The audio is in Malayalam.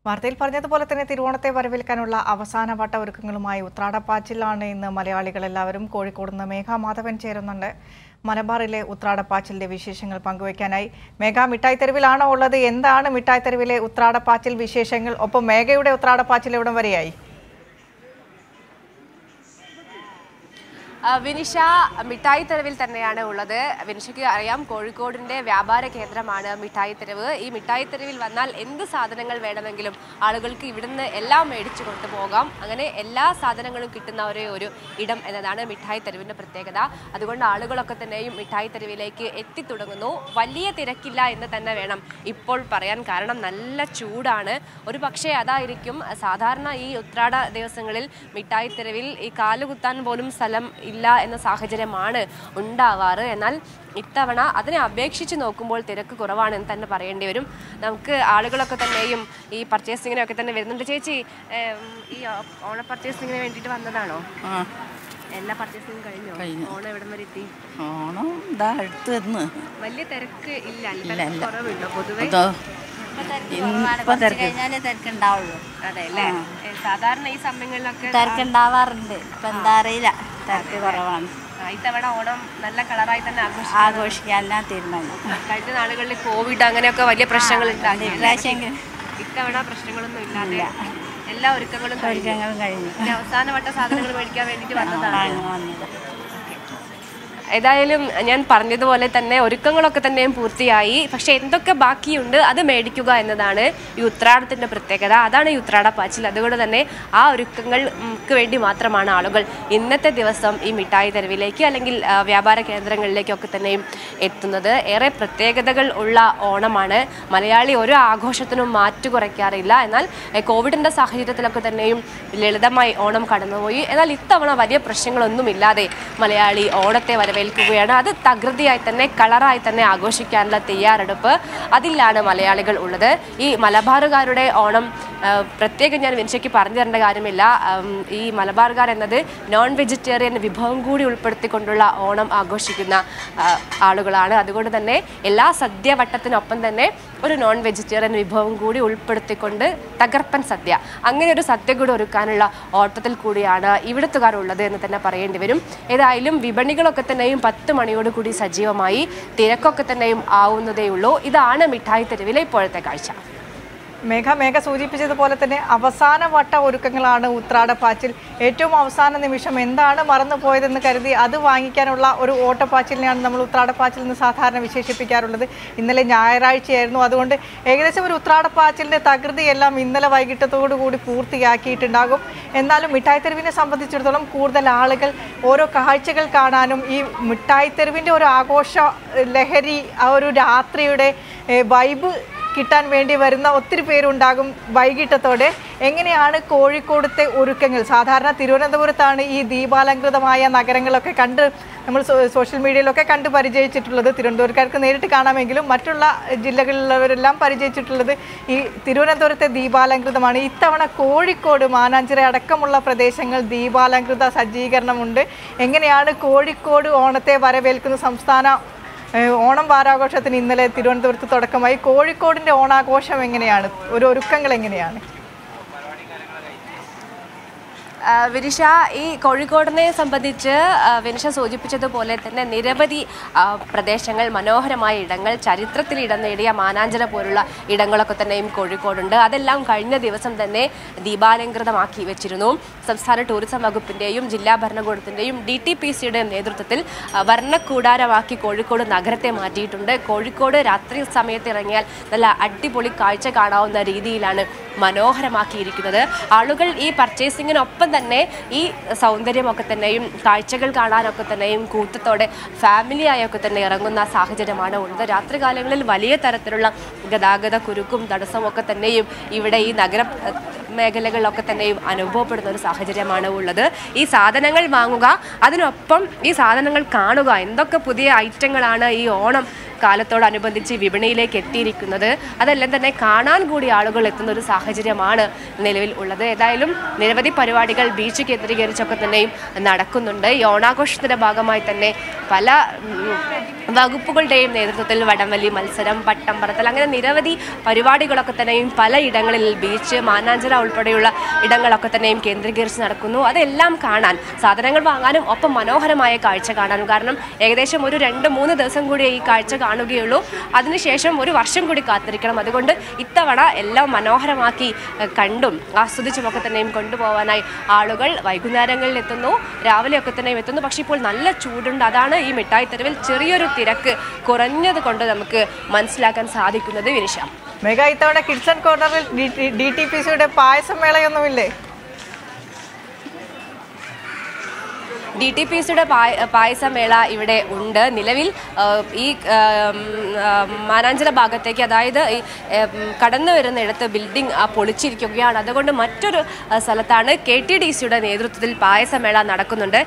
വാർത്തയിൽ പറഞ്ഞതുപോലെ തന്നെ തിരുവോണത്തെ വരവേൽക്കാനുള്ള അവസാന വട്ട ഒരുക്കങ്ങളുമായി ഉത്രാടപ്പാച്ചിലാണ് ഇന്ന് മലയാളികൾ എല്ലാവരും കോഴിക്കോട് നിന്ന് മേഘ മാധവൻ ചേരുന്നുണ്ട് മലബാറിലെ ഉത്രാടപ്പാച്ചിലിന്റെ വിശേഷങ്ങൾ പങ്കുവയ്ക്കാനായി മേഘ മിഠായി തെരുവിലാണോ ഉള്ളത് എന്താണ് മിഠായി തെരുവിലെ ഉത്രാടപ്പാച്ചിൽ വിശേഷങ്ങൾ ഒപ്പം മേഘയുടെ ഉത്രാടപ്പാച്ചിൽ എവിടം വരെയായി ആ, വിനിഷ മിഠായി തെരുവിൽ തന്നെയാണ് ഉള്ളത് വിനിഷയ്ക്ക് അറിയാം കോഴിക്കോടിന്റെ വ്യാപാര കേന്ദ്രമാണ് മിഠായി തെരുവ് ഈ മിഠായി തെരുവിൽ വന്നാൽ എന്ത് സാധനങ്ങൾ വേണമെങ്കിലും ആളുകൾക്ക് ഇവിടുന്ന് എല്ലാം മേടിച്ചു കൊണ്ടുപോകാം അങ്ങനെ എല്ലാ സാധനങ്ങളും കിട്ടുന്ന ഒരേ ഒരു ഇടം എന്നതാണ് മിഠായി തെരുവിന്റെ പ്രത്യേകത അതുകൊണ്ട് ആളുകളൊക്കെ തന്നെയും മിഠായി തെരുവിലേക്ക് എത്തിത്തുടങ്ങുന്നു വലിയ തിരക്കില്ല എന്ന് തന്നെ വേണം ഇപ്പോൾ പറയാൻ കാരണം നല്ല ചൂടാണ് ഒരു പക്ഷേ അതായിരിക്കും സാധാരണ ഈ ഉത്രാട ദിവസങ്ങളിൽ മിഠായി തെരുവിൽ ഈ കാലുകുത്താൻ പോലും സ്ഥലം ഇല്ല എന്ന സാഹചര്യമാണ് ഉണ്ടാവാറ് എന്നാൽ ഇത്തവണ അതിനെ അപേക്ഷിച്ച് നോക്കുമ്പോൾ തിരക്ക് കുറവാണെന്ന് തന്നെ പറയേണ്ടി വരും നമുക്ക് ആളുകളൊക്കെ തന്നെയും ഈ പർച്ചേസിങ്ങിനൊക്കെ തന്നെ വരുന്നുണ്ട് ചേച്ചി ഏം, ഈ ഓണ പർച്ചേസിങ്ങിന് വേണ്ടിയിട്ട് വന്നതാണോ ആ എല്ലാ പർച്ചേസിങ്ങും കഴിഞ്ഞോ കഴിഞ്ഞു. ഓണം എവിടം വരെ എത്തി ഓണം ഇതാ അടുത്ത് വരുന്നു വലിയ തിരക്ക് ഇല്ല അല്ലേ? ഇല്ല, തിരക്ക് ഇല്ല. കുറവുണ്ടോ പൊതുവെ അതോ ഇപ്പൊ തിരക്ക് കഴിഞ്ഞാലേ തിരക്കുണ്ടാവുള്ളൂ അതെ അല്ലേ ഏ, സാധാരണ ഈ സമയങ്ങളിലൊക്കെ തിരക്കുണ്ടാവാറുണ്ട് ഇപ്പൊ എന്താ അറിയില്ല തിരക്ക് കുറവാണ് ആ, ഇത്തവണ ഓണം നല്ല കളറായി തന്നെ ആഘോഷിക്കും ആഘോഷിക്കാനാ തീരുമാനം കഴിഞ്ഞ നാളുകളിൽ കോവിഡ് അങ്ങനെയൊക്കെ വലിയ പ്രശ്നങ്ങൾ ഉണ്ടാക്കി ഇപ്രാവശ്യം ഇത്തവണ പ്രശ്നങ്ങളൊന്നും ഇല്ലാതെ എല്ലാ ഒരുക്കങ്ങളും കഴിഞ്ഞു. ഒരുക്കങ്ങളും കഴിഞ്ഞു ഇനി അവസാനവട്ട സാധനങ്ങൾ മേടിക്കാൻ വേണ്ടിയിട്ട് വന്നതാണ് വാങ്ങി വന്നത് ഏതായാലും ഞാൻ പറഞ്ഞതുപോലെ തന്നെ ഒരുക്കങ്ങളൊക്കെ തന്നെയും പൂർത്തിയായി പക്ഷെ എന്തൊക്കെ ബാക്കിയുണ്ട് അത് മേടിക്കുക എന്നതാണ് ഈ ഉത്രാടത്തിന്റെ പ്രത്യേകത അതാണ് ഈ ഉത്രാട പാച്ചിൽ അതുകൊണ്ട് തന്നെ ആ ഒരുക്കങ്ങൾക്ക് വേണ്ടി മാത്രമാണ് ആളുകൾ ഇന്നത്തെ ദിവസം ഈ മിഠായി തെരുവിലേക്ക് അല്ലെങ്കിൽ ആ, വ്യാപാര കേന്ദ്രങ്ങളിലേക്കൊക്കെ തന്നെയും എത്തുന്നത് ഏറെ പ്രത്യേകതകൾ ഉള്ള ഓണമാണ് മലയാളി ഒരു ആഘോഷത്തിനും മാറ്റു കുറയ്ക്കാറില്ല എന്നാൽ എ, കോവിഡിന്റെ സാഹചര്യത്തിലൊക്കെ തന്നെയും ലളിതമായി ഓണം കടന്നുപോയി എന്നാൽ ഇത്തവണ വലിയ പ്രശ്നങ്ങളൊന്നുമില്ലാതെ മലയാളി ഓണത്തെ വരവേൽക്കുകയാണ് അത് തകൃതിയായി തന്നെ കളറായി തന്നെ ആഘോഷിക്കാനുള്ള തയ്യാറെടുപ്പ് അതിലാണ് മലയാളികൾ ഉള്ളത് ഈ മലബാറുകാരുടെ ഓണം ആ, പ്രത്യേകം ഞാൻ വിൻഷയ്ക്ക് പറഞ്ഞു തരേണ്ട കാര്യമില്ല ഉം, ഈ മലബാറുകാർ എന്നത് നോൺ വെജിറ്റേറിയൻ വിഭവം കൂടി ഉൾപ്പെടുത്തിക്കൊണ്ടുള്ള ഓണം ആഘോഷിക്കുന്ന ആ, ആളുകളാണ് അതുകൊണ്ട് തന്നെ എല്ലാ സദ്യവട്ടത്തിനൊപ്പം തന്നെ ഒരു നോൺ വെജിറ്റേറിയൻ വിഭവം കൂടി ഉൾപ്പെടുത്തിക്കൊണ്ട് തകർപ്പൻ സദ്യ അങ്ങനെ ഒരു സദ്യ കൂടി ഒരുക്കാനുള്ള ഓട്ടത്തിൽ കൂടിയാണ് ഇവിടുത്തുകാർ ഉള്ളത് എന്ന് തന്നെ പറയേണ്ടി വരും ഏതായാലും വിപണികളൊക്കെ തന്നെയും പത്ത് മണിയോട് കൂടി സജീവമായി തിരക്കൊക്കെ തന്നെയും ആവുന്നതേ ഉള്ളൂ ഇതാണ് മിഠായി തെരുവിലെ ഇപ്പോഴത്തെ കാഴ്ച മേഘ മേഘ സൂചിപ്പിച്ചതുപോലെ തന്നെ അവസാന വട്ട ഒരുക്കങ്ങളാണ് ഉത്രാടപ്പാച്ചിൽ ഏറ്റവും അവസാന നിമിഷം എന്താണ് മറന്നു പോയതെന്ന് കരുതി അത് വാങ്ങിക്കാനുള്ള ഒരു ഓട്ടപ്പാച്ചിലിനെയാണ് നമ്മൾ ഉത്രാടപ്പാച്ചിൽ എന്ന് സാധാരണ വിശേഷിപ്പിക്കാറുള്ളത് ഇന്നലെ ഞായറാഴ്ചയായിരുന്നു അതുകൊണ്ട് ഏകദേശം ഒരു ഉത്രാടപ്പാച്ചിലിൻ്റെ തകൃതിയെല്ലാം ഇന്നലെ വൈകിട്ടത്തോടു കൂടി പൂർത്തിയാക്കിയിട്ടുണ്ടാകും എന്നാലും മിഠായി തെരുവിനെ സംബന്ധിച്ചിടത്തോളം കൂടുതൽ ആളുകൾ ഓരോ കാഴ്ചകൾ കാണാനും ഈ മിഠായി തെരുവിൻ്റെ ഒരു ആഘോഷ ലഹരി ആ ഒരു രാത്രിയുടെ ഏഹ്, വൈബ് കിട്ടാൻ വേണ്ടി വരുന്ന ഒത്തിരി പേരുണ്ടാകും വൈകിട്ടത്തോടെ എങ്ങനെയാണ് കോഴിക്കോടത്തെ ഒരുക്കങ്ങൾ സാധാരണ തിരുവനന്തപുരത്താണ് ഈ ദീപാലങ്കൃതമായ നഗരങ്ങളൊക്കെ കണ്ട് നമ്മൾ സോ- സോഷ്യൽ മീഡിയയിലൊക്കെ കണ്ട് പരിചയിച്ചിട്ടുള്ളത് തിരുവനന്തപുരക്കാർക്ക് നേരിട്ട് കാണാമെങ്കിലും മറ്റുള്ള ജില്ലകളിലുള്ളവരെല്ലാം പരിചയിച്ചിട്ടുള്ളത് ഈ തിരുവനന്തപുരത്തെ ദീപാലങ്കൃതമാണ് ഇത്തവണ കോഴിക്കോട് മാനാഞ്ചിറ അടക്കമുള്ള പ്രദേശങ്ങൾ ദീപാലങ്കൃത സജ്ജീകരണമുണ്ട് എങ്ങനെയാണ് കോഴിക്കോട് ഓണത്തെ വരവേൽക്കുന്ന സംസ്ഥാന ഏഹ് ഓണം വാരാഘോഷത്തിന് ഇന്നലെ തിരുവനന്തപുരത്ത് തുടക്കമായി കോഴിക്കോടിന്റെ ഓണാഘോഷം എങ്ങനെയാണ് ഒരു ഒരുക്കങ്ങൾ എങ്ങനെയാണ് ആ, വിനിഷ ഈ കോഴിക്കോടിനെ സംബന്ധിച്ച് ആ, വിനിഷ സൂചിപ്പിച്ചതുപോലെ തന്നെ നിരവധി ആ, പ്രദേശങ്ങൾ മനോഹരമായ ഇടങ്ങൾ ചരിത്രത്തിൽ ഇടം നേടിയ മാനാഞ്ചിറ പോലുള്ള ഇടങ്ങളൊക്കെ തന്നെയും കോഴിക്കോടുണ്ട് അതെല്ലാം കഴിഞ്ഞ ദിവസം തന്നെ ദീപാലങ്കൃതമാക്കി വെച്ചിരുന്നു സംസ്ഥാന ടൂറിസം വകുപ്പിന്റെയും ജില്ലാ ഭരണകൂടത്തിന്റെയും ഡി ടി പി സിയുടെയും നേതൃത്വത്തിൽ ആ, വർണ്ണക്കൂടാരമാക്കി കോഴിക്കോട് നഗരത്തെ മാറ്റിയിട്ടുണ്ട് കോഴിക്കോട് രാത്രി സമയത്ത് ഇറങ്ങിയാൽ നല്ല അടിപൊളി കാഴ്ച കാണാവുന്ന രീതിയിലാണ് മനോഹരമാക്കിയിരിക്കുന്നത് ആളുകൾ ഈ പർച്ചേസിങ്ങിനൊപ്പം തന്നെ ഈ സൗന്ദര്യമൊക്കെ തന്നെയും കാഴ്ചകൾ കാണാനൊക്കെ തന്നെയും കൂട്ടത്തോടെ ഫാമിലിയായൊക്കെ തന്നെ ഇറങ്ങുന്ന സാഹചര്യമാണ് ഉള്ളത് രാത്രികാലങ്ങളിൽ വലിയ തരത്തിലുള്ള ഗതാഗത കുരുക്കും തടസ്സവും ഒക്കെ തന്നെയും ഇവിടെ ഈ നഗര ഏഹ്, മേഖലകളിലൊക്കെ തന്നെയും അനുഭവപ്പെടുന്ന ഒരു സാഹചര്യമാണ് ഉള്ളത് ഈ സാധനങ്ങൾ വാങ്ങുക അതിനൊപ്പം ഈ സാധനങ്ങൾ കാണുക എന്തൊക്കെ പുതിയ ഐറ്റങ്ങളാണ് ഈ ഓണം കാലത്തോടനുബന്ധിച്ച് വിപണിയിലേക്ക് എത്തിയിരിക്കുന്നത് അതെല്ലാം തന്നെ കാണാൻ കൂടി ആളുകൾ എത്തുന്ന ഒരു സാഹചര്യമാണ് നിലവിൽ ഉള്ളത് ഏതായാലും നിരവധി പരിപാടികൾ ബീച്ച് കേന്ദ്രീകരിച്ചൊക്കെ തന്നെയും നടക്കുന്നുണ്ട് ഈ ഓണാഘോഷത്തിന്റെ ഭാഗമായി തന്നെ പല ഉം, വകുപ്പുകളുടെയും നേതൃത്വത്തിൽ വടംവലി മത്സരം പട്ടം പറത്തൽ അങ്ങനെ നിരവധി പരിപാടികളൊക്കെ തന്നെയും പലയിടങ്ങളിൽ ബീച്ച് മാനാഞ്ചിറ ഉൾപ്പെടെയുള്ള ഇടങ്ങളൊക്കെ തന്നെയും കേന്ദ്രീകരിച്ച് നടക്കുന്നു അതെല്ലാം കാണാൻ സാധനങ്ങൾ വാങ്ങാനും ഒപ്പം മനോഹരമായ കാഴ്ച കാണാനും കാരണം ഏകദേശം ഒരു രണ്ട് മൂന്ന് ദിവസം കൂടി ഈ കാഴ്ച കാണുകയുള്ളൂ അതിനുശേഷം ഒരു വർഷം കൂടി കാത്തിരിക്കണം അതുകൊണ്ട് ഇത്തവണ എല്ലാം മനോഹരമാക്കി ഏഹ്, കണ്ടും ആസ്വദിച്ചുമൊക്കെ തന്നെയും കൊണ്ടുപോകാനായി ആളുകൾ വൈകുന്നേരങ്ങളിൽ എത്തുന്നു രാവിലെയൊക്കെ തന്നെയും എത്തുന്നു പക്ഷേ ഇപ്പോൾ നല്ല ചൂടുണ്ട് അതാണ് ഈ മിഠായി തെരുവിൽ ചെറിയൊരു തിരക്ക് കുറഞ്ഞത് കൊണ്ട് നമുക്ക് മനസ്സിലാക്കാൻ സാധിക്കുന്നത് വിനിഷ മേഘ ഇത്തവണ കിഡ്സൺ കോർണറിൽ ഡി ടി പി സിയുടെ പായസം മേളയൊന്നുമില്ലേ ഡി ടി പി സിയുടെ പായസമേള ഇവിടെ ഉണ്ട് നിലവിൽ ആ, ഈ ആ, ഉം, ആ, മാനാഞ്ചിറ ഭാഗത്തേക്ക് അതായത് ഈ ഉം, കടന്നു വരുന്നിടത്ത് ബിൽഡിംഗ് ആ, പൊളിച്ചിരിക്കുകയാണ് അതുകൊണ്ട് മറ്റൊരു ആ, സ്ഥലത്താണ് കെ ടി ഡി സിയുടെ നേതൃത്വത്തിൽ പായസമേള നടക്കുന്നുണ്ട്